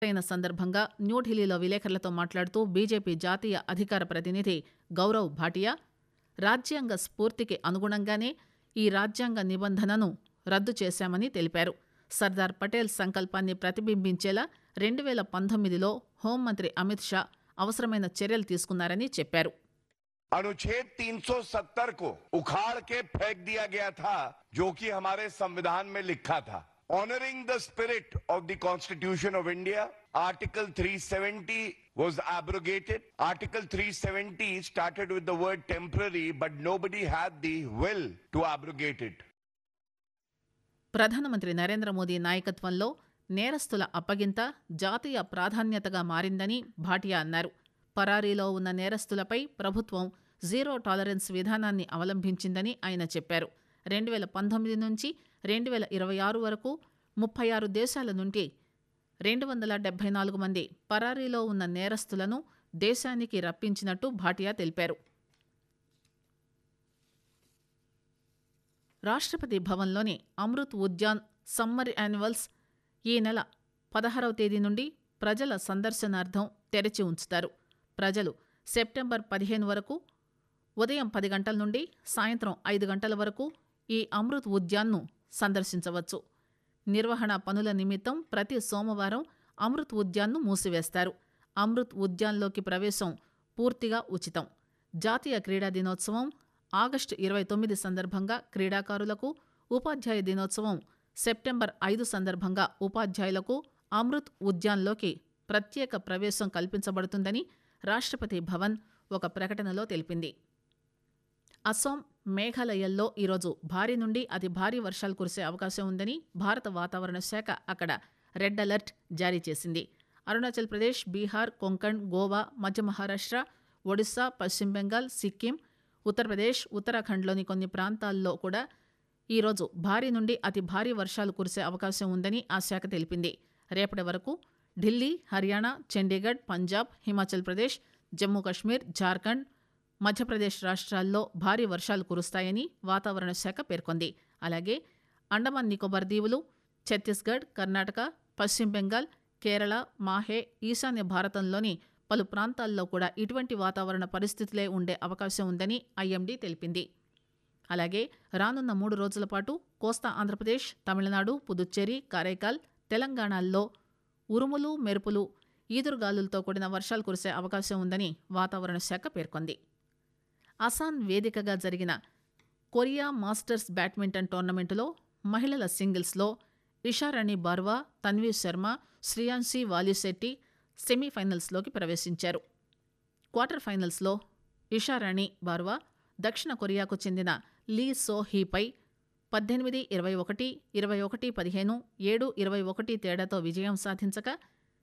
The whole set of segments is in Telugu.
అయిన సందర్భంగా న్యూఢిల్లీలో విలేకరులతో మాట్లాడుతూ బీజేపీ జాతీయ అధికార ప్రతినిధి గౌరవ్ భాటియా రాజ్యాంగ స్ఫూర్తికి అనుగుణంగానే ఈ రాజ్యాంగ నిబంధనను రద్దు చేశామని తెలిపారు సర్దార్ పటేల్ సంకల్పాన్ని ప్రతిబింబించేలా రెండు వేల పంతొమ్మిదిలో హోంమంత్రి అమిత్ షా అవసరమైన చర్యలు తీసుకున్నారని చెప్పారు अनुच्छेद 370 को उखाड़ के फेंक दिया गया था जो कि हमारे संविधान में लिखा था honouring the spirit of the constitution of India article 370 was abrogated article 370 started with the word temporary but nobody had the will to abrogate it ప్రధానమంత్రి నరేంద్ర మోదీ నాయకత్వంలో నేరస్తుల అప్పగింత జాతీయ ప్రాధాన్యతగా మారిందని భాటియా అన్నారు పరారీలో ఉన్న నేరస్తులపై ప్రభుత్వం జీరో టాలరెన్స్ విధానాన్ని అవలంబించిందని ఆయన చెప్పారు రెండు వేల పంతొమ్మిది నుంచి రెండు వేల ఇరవై ఆరు వరకు ముప్పై ఆరు దేశాల నుండి రెండు వందల డెబ్బై నాలుగు మంది పరారీలో ఉన్న నేరస్తులను దేశానికి రప్పించినట్టు భాటియా తెలిపారు రాష్ట్రపతి భవన్లోని అమృత్ ఉద్యాన్ సమ్మర్ యాన్యువల్స్ ఈ నెల పదహారవ తేదీ నుండి ప్రజల సందర్శనార్థం తెరిచి ఉంచుతారు ప్రజలు సెప్టెంబర్ పదిహేను వరకు ఉదయం పది గంటల నుండి సాయంత్రం ఐదు గంటల వరకు ఈ అమృత్ ఉద్యాన్ను సందర్శించవచ్చు నిర్వహణ పనుల నిమిత్తం ప్రతి సోమవారం అమృత్ ఉద్యాన్ను మూసివేస్తారు అమృత్ ఉద్యాన్లోకి ప్రవేశం పూర్తిగా ఉచితం జాతీయ క్రీడా దినోత్సవం ఆగస్టు ఇరవై తొమ్మిది సందర్భంగా క్రీడాకారులకు ఉపాధ్యాయ దినోత్సవం సెప్టెంబర్ ఐదు సందర్భంగా ఉపాధ్యాయులకు అమృత్ ఉద్యాన్లోకి ప్రత్యేక ప్రవేశం కల్పించబడుతుందని రాష్ట్రపతి భవన్ ఒక ప్రకటనలో తెలిపింది అస్సాం మేఘాలయల్లో ఈరోజు భారీ నుండి అతి భారీ వర్షాలు కురిసే అవకాశం ఉందని భారత వాతావరణ శాఖ అక్కడ రెడ్ అలర్ట్ జారీ చేసింది అరుణాచల్ ప్రదేశ్ బీహార్ కొంకణ్ గోవా మధ్య మహారాష్ట్ర ఒడిశా పశ్చిమ బెంగాల్ సిక్కిం ఉత్తరప్రదేశ్ ఉత్తరాఖండ్లోని కొన్ని ప్రాంతాల్లో కూడా ఈరోజు భారీ నుండి అతి భారీ వర్షాలు కురిసే అవకాశం ఉందని ఆ శాఖ తెలిపింది రేపటి వరకు ఢిల్లీ హర్యానా చండీగఢ్ పంజాబ్ హిమాచల్ ప్రదేశ్ జమ్మూ కశ్మీర్ జార్ఖండ్ మధ్యప్రదేశ్ రాష్ట్రాల్లో భారీ వర్షాలు కురుస్తాయని వాతావరణ శాఖ పేర్కొంది అలాగే అండమాన్ నికోబార్ దీవులు ఛత్తీస్గఢ్ కర్ణాటక పశ్చిమ బెంగాల్ కేరళ మాహే ఈశాన్య భారతంలోని పలు ప్రాంతాల్లో కూడా ఇటువంటి వాతావరణ పరిస్థితులే ఉండే అవకాశం ఉందని ఐఎండీ తెలిపింది అలాగే రానున్న మూడు రోజుల పాటు కోస్తా ఆంధ్రప్రదేశ్ తమిళనాడు పుదుచ్చేరి కారైకాల్ తెలంగాణల్లో ఉరుములు మెరుపులు ఈదురుగాలులతో కూడిన వర్షాలు కురిసే అవకాశం ఉందని వాతావరణ శాఖ పేర్కొంది అసాన్ వేదికగా జరిగిన కొరియా మాస్టర్స్ బ్యాడ్మింటన్ టోర్నమెంటులో మహిళల సింగిల్స్లో ఇషారాణి బార్వా తన్వీ శర్మ శ్రియాన్సి వాలిశెట్టి సెమీఫైనల్స్లోకి ప్రవేశించారు క్వార్టర్ ఫైనల్స్లో ఇషారాణి బార్వా దక్షిణ కొరియాకు చెందిన లీ సో హీపై పద్దెనిమిది ఇరవై ఒకటి ఇరవై ఒకటి పదిహేను ఏడు ఇరవై ఒకటి తేడాతో విజయం సాధించగా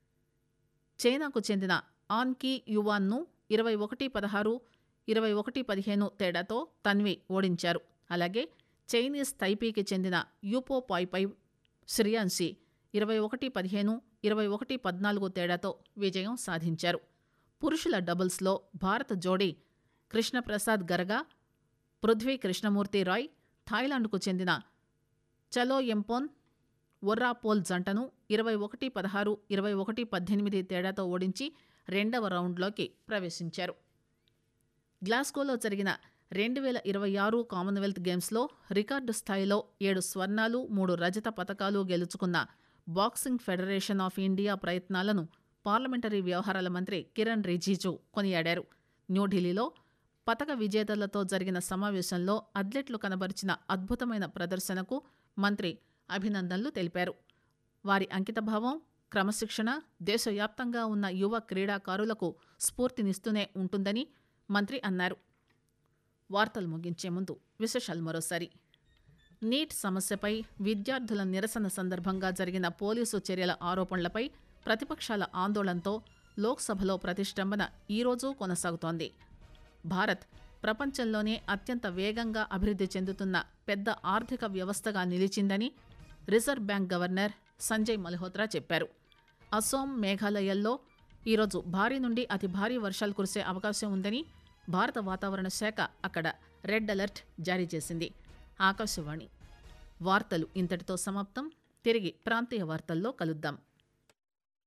చైనాకు చెందిన ఆన్కి యువాన్ను ఇరవై ఒకటి పదహారు ఇరవై ఒకటి పదిహేను తేడాతో తన్వి ఓడించారు అలాగే చైనీస్ తైపీకి చెందిన యూపో పాయ్పై శ్రియాన్సి ఇరవై ఒకటి పదిహేను ఇరవై ఒకటి పద్నాలుగు తేడాతో విజయం సాధించారు పురుషుల డబుల్స్లో భారత జోడీ కృష్ణప్రసాద్ గరగా పృథ్వీ కృష్ణమూర్తి రాయ్ థాయిలాండ్కు చెందిన చలో ఎంపోన్ ఒర్రాపోల్ జంటను ఇరవై ఒకటి పదహారు ఇరవై ఒకటి పద్దెనిమిది తేడాతో ఓడించి రెండవ రౌండ్లోకి ప్రవేశించారు గ్లాస్గోలో జరిగిన రెండు వేల ఇరవై ఆరు కామన్వెల్త్ గేమ్స్లో రికార్డు స్థాయిలో ఏడు స్వర్ణాలు మూడు రజత పతకాలు గెలుచుకున్న బాక్సింగ్ ఫెడరేషన్ ఆఫ్ ఇండియా ప్రయత్నాలను పార్లమెంటరీ వ్యవహారాల మంత్రి కిరణ్ రిజిజు కొనియాడారు న్యూఢిల్లీలో పతక విజేతలతో జరిగిన సమావేశంలో అథ్లెట్లు కనబరిచిన అద్భుతమైన ప్రదర్శనకు మంత్రి అభినందనలు తెలిపారు వారి అంకితభావం క్రమశిక్షణ దేశవ్యాప్తంగా ఉన్న యువ క్రీడాకారులకు స్ఫూర్తినిస్తూనే ఉంటుందని మంత్రి అన్నారు వార్తలు ముగించే ముందు విశేషాలు మరోసారి నీట్ సమస్యపై విద్యార్థుల నిరసన సందర్భంగా జరిగిన పోలీసు చర్యల ఆరోపణలపై ప్రతిపక్షాల ఆందోళనతో లోక్సభలో ప్రతిష్టంభన ఈరోజు కొనసాగుతోంది భారత్ ప్రపంచంలోనే అత్యంత వేగంగా అభివృద్ధి చెందుతున్న పెద్ద ఆర్థిక వ్యవస్థగా నిలిచిందని Reserve Bank governor Sanjay Malhotra చెప్పారు అసోం మేఘాలయల్లో ఈరోజు భారీ నుండి అతి భారీ వర్షాలు కురిసే అవకాశం ఉందని భారత వాతావరణ శాఖ అక్కడ రెడ్ అలర్ట్ జారీ చేసింది ఆకాశవాణి వార్తలు ఇంతటితో సమాప్తం తిరిగి ప్రాంతీయ వార్తల్లో కలుద్దాం